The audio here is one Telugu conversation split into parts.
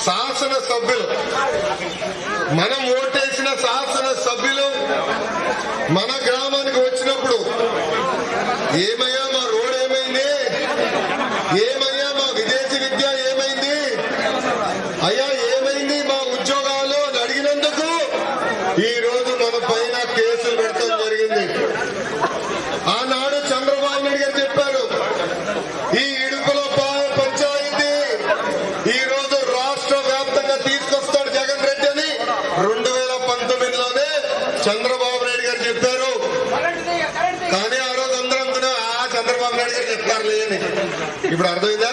శాసన సభ్యులు మనం ఓటేసిన శాసన సభ్యులు మన గ్రామానికి వచ్చినప్పుడు ఏమయ్యా మా రోడ్ ఏమైంది ఏమయ్యా మా విదేశీ విద్య ఏమైంది అయ్యా ఏమైంది మా ఉద్యోగాలు అని అడిగినందుకు ఈ రోజు మన పైన కేసులు పెట్టడం జరిగింది ఆనాడు చంద్రబాబు నాయుడు గారు చెప్పారు ఈ ఇడుపుల పా- పంచాయతీ ఈ రోజు రాష్ట్ర వ్యాప్తంగా తీసుకొస్తాడు జగన్ రెడ్డి అని రెండు వేల పంతొమ్మిదిలోనే చంద్రబాబు నాయుడు గారు చెప్పారు కానీ ఆ రోజు అందరూ అనుకున్నా ఆ చంద్రబాబు నాయుడు గారు చెప్తారులే అని ఇప్పుడు అర్థమైందా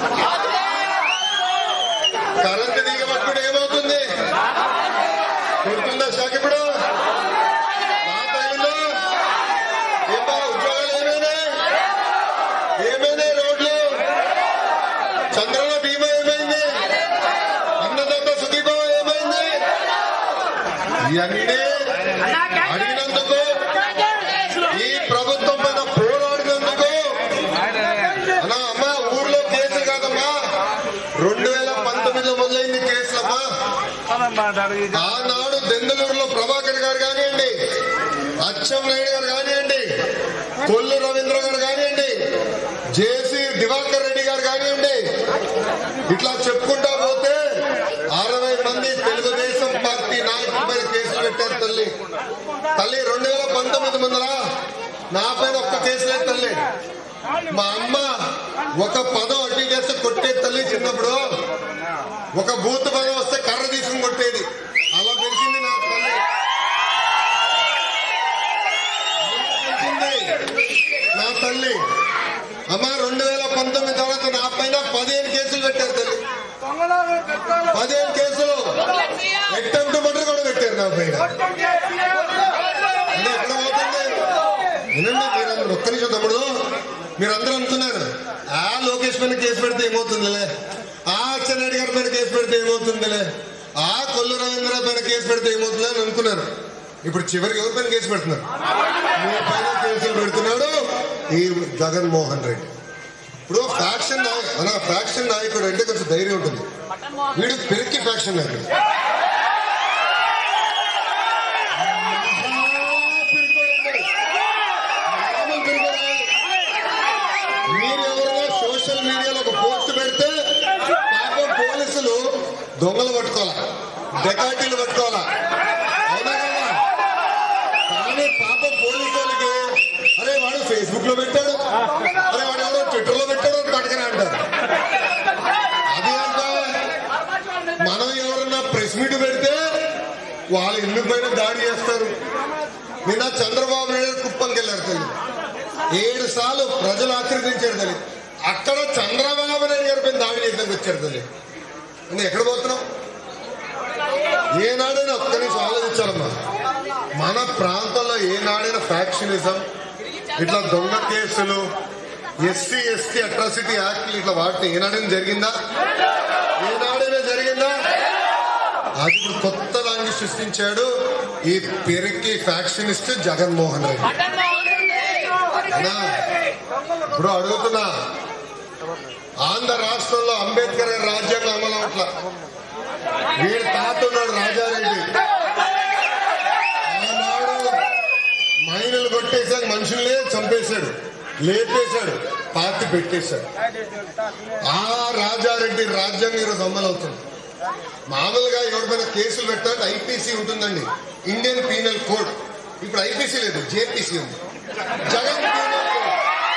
కరెంట్ దిగబట్టుకుంటే ఏమవుతుంది కొడుతుందా షాక్ ఇప్పుడు నా టైంలో ఏంటా ఉద్యోగాలు ఏమైనాయి ఏమైనాయి రోడ్లు చంద్రన బీమా ఏమైంది అన్నదాత సుఖీభావ ఏమైంది ఇవన్నీ అడిగినందుకు ఈ ప్రభుత్వం పైన పోరాడినందుకు అన్నా అమ్మా ఊర్లో కేసులు కాదమ్మా రెండు వేల పంతొమ్మిదిలో మొదలైంది కేసులమ్మా ఆనాడు దెందులూరులో ప్రభాకర్ గారు కానివ్వండి అచ్చం నాయుడు గారు కానివ్వండి కొల్లు రవీంద్ర గారు కానివ్వండి జేసీ దివాకర్ రెడ్డి గారు కానివ్వండి ఇట్లా చెప్పుకుంటా పోతే అరవై మంది తెలుగుదేశం పార్టీ నాయకుల పైన కేసులు పెట్టారు తల్లి తల్లి రెండు వేల పంతొమ్మిది ముందర నా పైన ఒక్క కేసు లేదు తల్లి మా అమ్మ ఒక పదం అడ్డు చేస్తే కొట్టేది తల్లి చిన్నప్పుడు ఒక బూత్ పదం వస్తే కర్ర తీసుకుని కొట్టేది అలా పెంచింది నా తల్లి అలా పెంచింది నా తల్లి అమ్మ రెండు వేల పంతొమ్మిది తర్వాత నా పైన పదిహేను కేసులు పెట్టారు తల్లి పదిహేను కేసులు అటెంప్ట్ మర్డర్ కూడా పెట్టారు నా పైన అది ఎక్కడ పోతుంది వినండి మీరందరూ ఒక్క నిమిషం తమ్ముడు మీరందరూ అనుకున్నారు ఆ లోకేష్ పైన కేసు పెడితే ఏమవుతుందిలే ఆ అచ్చెన్నాయుడు గారి పైన కేసు పెడితే ఏమవుతుందిలే ఆ కొల్లు రవీంద్ర పైన కేసు పెడితే ఏమవుతుందని అని అనుకున్నారు ఇప్పుడు చివరికి ఎవరి పైన కేసు పెడుతున్నారు మీ పైన కేసులు పెడుతున్నాడు ఈ జగన్మోహన్ రెడ్డి ఇప్పుడు ఫ్యాక్షన్ నాయ- మన ఫ్యాక్షన్ నాయకుడు అంటే కొంచెం ధైర్యం ఉంటుంది వీడు పిరికి ఫ్యాక్షన్ నాయకుడు మామూలు పిరికోడు కాదు. మీరు ఎవరైనా సోషల్ మీడియాలో ఒక పోస్ట్ పెడితే పాపం పోలీసులు దొంగలు పట్టుకోవాలా డెకాటీలు పట్టుకోవాలా అవునా కదా కానీ పాపం పోలీసు వాళ్ళకి అరే వాడు ఫేస్బుక్ లో పెట్టాడు అరే వాడు ఎవరో ట్విట్టర్ లో పెట్టాడు అని పట్టుకుని అంటారు అది అంట మనం ఎవరన్నా ప్రెస్ మీట్ పెడితే వాళ్ళ ఇల్లు పైన దాడి చేస్తారు నిన్న చంద్రబాబు నాయుడు కుప్పంకి వెళ్ళారు తల్లి ఏడు సార్లు ప్రజలు ఆశీర్వదించారు తల్లి అక్కడ చంద్రబాబు నాయుడు గారి పైన దాడి చేసేందుకు వచ్చారు తల్లి నువ్వు ఎక్కడ పోతున్నావు ఏనాడైనా ఒక్క నిమిషం ఆలోచించాలమ్మా మన ప్రాంతంలో ఏనాడైనా ఫ్యాక్షనిజం ఇట్లా దొంగ కేసులు ఎస్సీ ఎస్టీ అట్రాసిటీ యాక్ట్ ఇట్లా వాటిని ఏనాడైనా జరిగిందా ఏనాడైనా జరిగిందా అది ఇప్పుడు కొత్త దాన్ని సృష్టించాడు ఈ పెరికి ఫ్యాక్షనిస్ట్ జగన్మోహన్ రెడ్డి అన్నా, ఇప్పుడు అడుగుతున్నా ఆంధ్ర రాష్ట్రంలో అంబేద్కర్ గారి రాజ్యాంగం అమలు అవట్లా వీడు తాత ఉన్నాడు రాజారెడ్డి ఆనాడు మైనలు కొట్టేసాక మనుషుల్నే చంపేశాడు లేపేశాడు పాతి పెట్టేశాడు ఆ రాజారెడ్డి రాజ్యాంగం ఈరోజు అమలు అవుతుంది మామూలుగా ఎవరిపైన కేసులు పెట్టాలంటే ఐపీసీ ఉంటుందండి ఇండియన్ పీనల్ కోడ్ ఇప్పుడు ఐపీసీ లేదు జేపీసీ ఉంది జగన్ పీనల్ కోడ్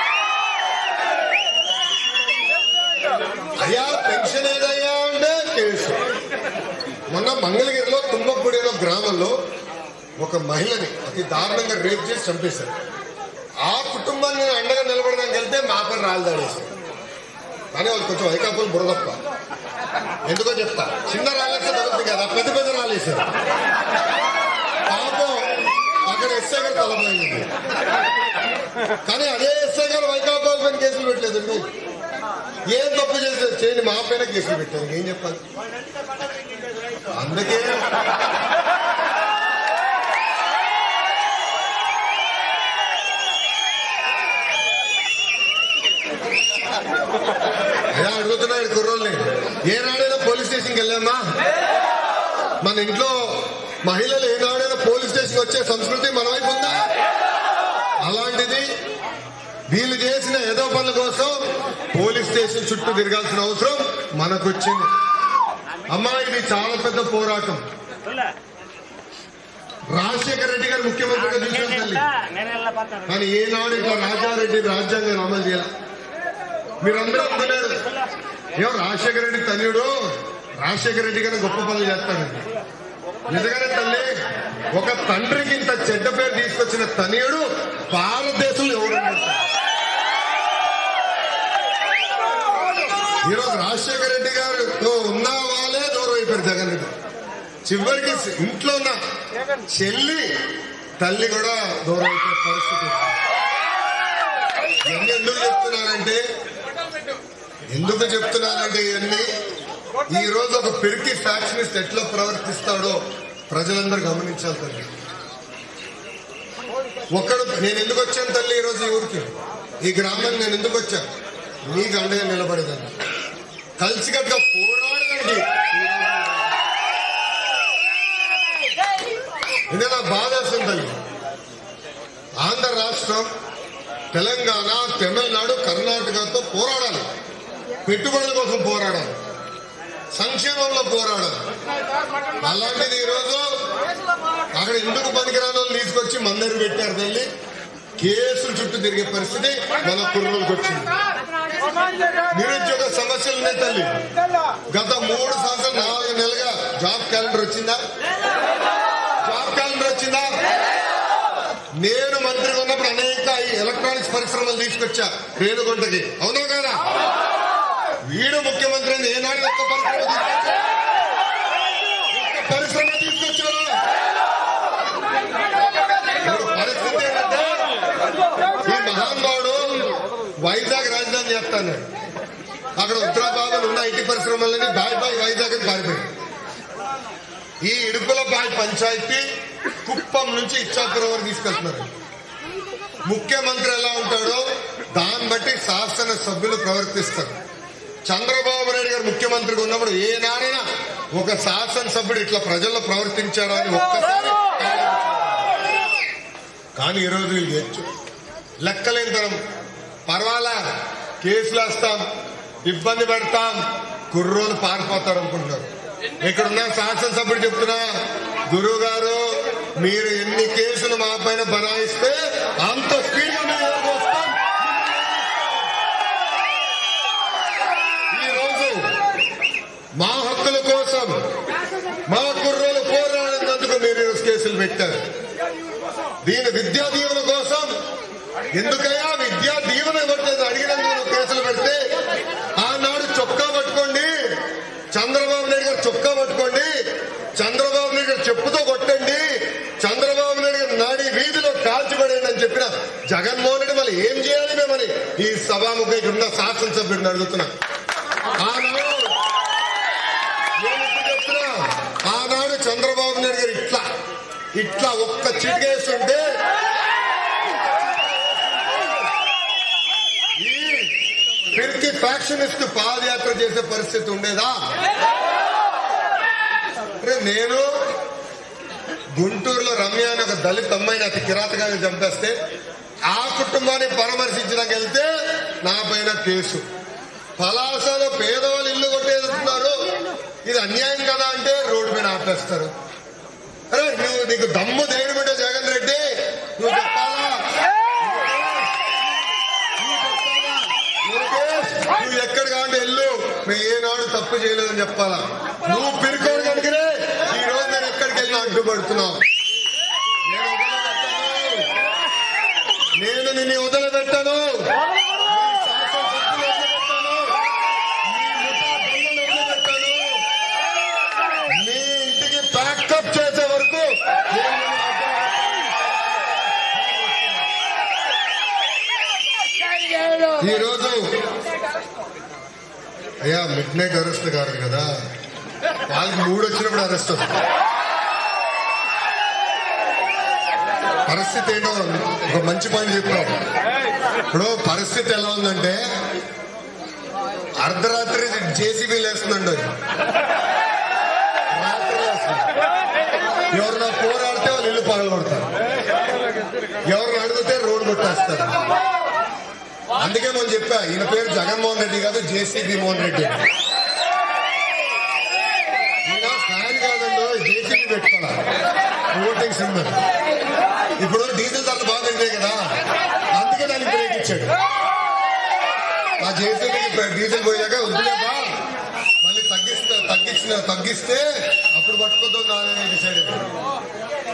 అయ్యా పెన్షన్ ఏదయ్యా అంటే కేసు మొన్న మంగళగిరిలో తుమ్మపూడిలో గ్రామంలో ఒక మహిళని అతి దారుణంగా రేప్ చేసి చంపేశారు ఆ కుటుంబాన్ని నేను అండగా నిలబడడానికి వెళ్తే మా పని రాళ్ళదాడేశారు కానీ వాళ్ళు కొంచెం వైకాపులు బురదప్ప ఎందుకో చెప్తా చిన్న రాళ్ళేస్తే తగ్గుతుంది కదా పెద్ద పెద్ద రాళ్ళేశారు పాపం అక్కడ ఎస్ఐ గారు తలపోయింది కానీ అదే ఎస్ఐ గారు వైకాపాల పైన కేసులు పెట్టలేదండి ఏం తప్పు చేశారు చేయని మా పైన కేసులు పెట్టారు ఏం చెప్పాలి అందుకే అయ్యా అడుగుతున్నాడు కుర్రోల్ని ఏనాడైనా పోలీస్ స్టేషన్కి వెళ్ళావా ఉన్నాయమ్మా మన ఇంట్లో మహిళలు ఏనాడైనా పోలీస్ స్టేషన్ వచ్చే సంస్కృతి మన వైపు ఉందా అలాంటిది వీళ్ళు చేసిన ఏదో పనుల కోసం పోలీస్ స్టేషన్ చుట్టూ తిరగాల్సిన అవసరం మనకు వచ్చింది అమ్మా ఇది చాలా పెద్ద పోరాటం రాజశేఖర రెడ్డి గారు ముఖ్యమంత్రిగా చూసిన తల్లి కానీ ఏనాడు ఇట్లా రాజారెడ్డి రాజ్యాంగం అమలు చేయాలి మీరందరూ అనుకున్నారు ఏమో రాజశేఖర రెడ్డి తనయుడు రాజశేఖర రెడ్డి గారిని గొప్ప పనులు చేస్తాడు నిజంగానే తల్లి ఒక తండ్రికి ఇంత చెడ్డ పేరు తీసుకొచ్చిన తనయుడు భారతదేశంలో ఎవరు ఉన్నారు? ఈరోజు రాజశేఖర రెడ్డి గారు ఉన్న వాళ్ళే దూరం అయిపోయారు జగన్ రెడ్డి చివరికి ఇంట్లో ఉన్న చెల్లి తల్లి కూడా దూరం అయిపోయే పరిస్థితి ఇవన్నీ ఎందుకు చెప్తున్నానంటే ఎందుకు చెప్తున్నానంటే ఇవన్నీ ఈ రోజు ఒక పిరికి ఫ్యాక్షనిస్ట్ ఎట్లా ప్రవర్తిస్తాడో ప్రజలందరూ గమనించాలి తల్లి ఒక్కడు నేను ఎందుకు వచ్చాను తల్లి ఈ రోజు ఈ ఊరికి ఈ గ్రామానికి నేను ఎందుకు వచ్చాను మీకు అండగా నిలబడేదాన్ని కలిసికట్టుగా పోరాడదండి ఇది నా బాధ వేస్తుంది తల్లి ఆంధ్ర రాష్ట్రం తెలంగాణ తమిళనాడు కర్ణాటకతో పోరాడాలి పెట్టుబడుల కోసం పోరాడాలి సంక్షేమంలో పోరాడాలి అలాంటిది ఈరోజు అక్కడ ఎందుకు పనికిరాని వాళ్ళు తీసుకొచ్చి మందరు పెట్టారు తల్లి కేసులు చుట్టూ తిరిగే పరిస్థితి మన కుర్రోళ్ళకి వచ్చింది నిరుద్యోగ సమస్యలు ఉన్నాయి తల్లి గత మూడు సంవత్సరాలు నాలుగు నెలలుగా జాబ్ క్యాలెండర్ వచ్చిందా జాబ్ క్యాలెండర్ వచ్చిందా నేను మంత్రిగా ఉన్నప్పుడు అనేక ఈ ఎలక్ట్రానిక్స్ పరిశ్రమలు తీసుకొచ్చా రేణుగుంటకి అవునా కదా వీడు ముఖ్యమంత్రి అయింది ఏనాడు ఒక్క పరిశ్రమ తీసుకొచ్చా ఒక్క పరిశ్రమ తీసుకొచ్చారా ఇప్పుడు పరిస్థితి ఏంటంటే ఈ మహానుభావుడు వైజాగ్ రాజధాని చేస్తాను అక్కడ ఉత్తరాబాద్ ఉన్న ఐటీ పరిశ్రమలని బాయ్ బాయ్ వైజాగ్ అని పారిపోయాడు ఈ ఇడుపులపాయ పంచాయతీ కుప్పం నుంచి ఇచ్చాపురం వరకు తీసుకెళ్తున్నారు ముఖ్యమంత్రి ఎలా ఉంటాడో దాన్ని బట్టి శాసన సభ్యులు ప్రవర్తిస్తారు చంద్రబాబు నాయుడు గారు ముఖ్యమంత్రిగా ఉన్నప్పుడు ఏనాడైనా ఒక శాసనసభ్యుడు ఇట్లా ప్రజల్లో ప్రవర్తించాడా అని ఒక్కసారి కానీ ఈరోజు వీళ్ళు చేయొచ్చు లెక్కలేనితనం పర్వాలా కేసులు వేస్తాం ఇబ్బంది పెడతాం కుర్రోలు పారిపోతారు అనుకుంటున్నారు ఇక్కడున్న శాసనసభ్యుడు చెప్తున్నా గురువు గారు మీరు ఎన్ని కేసులు మా పైన బనాయిస్తే అంత స్పీడ్ గా మేము ఎదురుకు వస్తాం. ఈ రోజు మా హక్కుల కోసం మా కుర్రోలు పోరాడినందుకు మీరు ఈరోజు కేసులు పెట్టారు దీని విద్యా దీవెన కోసం ఎందుకయ్యా విద్యా దీవెన ఇవ్వట్లేదు అడిగినందుకు కేసులు పెడితే ఆనాడు చొక్కా పట్టుకోండి చంద్రబాబు నాయుడు గారు చొక్కా పట్టుకోండి చంద్రబాబు నాయుడు గారు చెప్పుతో కొట్టండి చంద్రబాబు నాయుడు గారు నాడి వీధిలో కాల్చిపడండి అని చెప్పిన జగన్మోహన్ రెడ్డి మళ్ళీ ఏం చేయాలి మేమని ఈ సభాముఖ ఇక్కడ ఉన్న శాసనసభ్యుడిని అడుగుతున్నా ఆనాడు నేను ఇప్పుడు చెప్తున్నా ఆనాడు చంద్రబాబు నాయుడు గారు ఇట్లా ఇట్లా ఒక్క చిటికేస్తుంటే ఈ పిరికి ఫ్యాక్షనిస్ట్ పాదయాత్ర చేసే పరిస్థితి ఉండేదా అరే నేను గుంటూరులో రమ్య అని ఒక దళిత అమ్మాయిని అతి కిరాతకంగా చంపేస్తే ఆ కుటుంబాన్ని పరామర్శించడానికి వెళ్తే నా పైన కేసు పలాసలో పేదవాళ్ళు ఇల్లు కొట్టేస్తున్నారు ఇది అన్యాయం కదా అంటే రోడ్డు మీద ఆపేస్తారు అరే నువ్వు నీకు దమ్ము ధైర్యం ఉంటే జగన్ రెడ్డి నువ్వు చెప్పాలా నువ్వు చెప్పాలా? లోకేష్, నువ్వు ఎక్కడ కాంటే వెళ్ళు మేము ఏనాడు తప్పు చేయలేదని చెప్పాలా నువ్వు పిరుకోడు కనుకనే ఈ రోజు నేను ఎక్కడికి వెళ్ళినా అడ్డుపడుతున్నావు నేను వదిలిపెట్టను. నేను నిన్ను వదిలిపెట్టాను మీ ఇంటికి ప్యాకప్ చేసే వరకు నేను నిన్ను ఈ రోజు అయ్యా మిడ్ నైట్ అరెస్ట్ కాదు కదా వాళ్ళకి మూడు వచ్చినప్పుడు అరెస్ట్ వస్తుంది పరిస్థితి ఏంటో ఒక మంచి పాయింట్ చెప్పావు ఇప్పుడు పరిస్థితి ఎలా ఉందంటే అర్ధరాత్రి జేసీబీ లేస్తుందండి ఎవరన్నా పోరాడితే వాళ్ళు ఇల్లు పగలు కొడతారు ఎవరిని అడిగితే రోడ్డు కొట్టేస్తారు అందుకే మనం చెప్పా ఈయన పేరు జగన్మోహన్ రెడ్డి కాదు జేసీబీ మోహన్ రెడ్డి ఈయన ఫ్యాన్ కాదండి జేసీబీ పెట్టుకోవాలి ఓటింగ్ సింబల్ ఇప్పుడు డీజిల్ ధరలు బాగా పెరిగాయి కదా అందుకే దానికి బ్రేక్ ఇచ్చాడు ఆ జేసీబీకి డీజిల్ పోయాక వదిలేబా మళ్ళీ తగ్గిస్తే తగ్గించిన తగ్గిస్తే అప్పుడు పట్టుకోద్దాం నాని డిసైడ్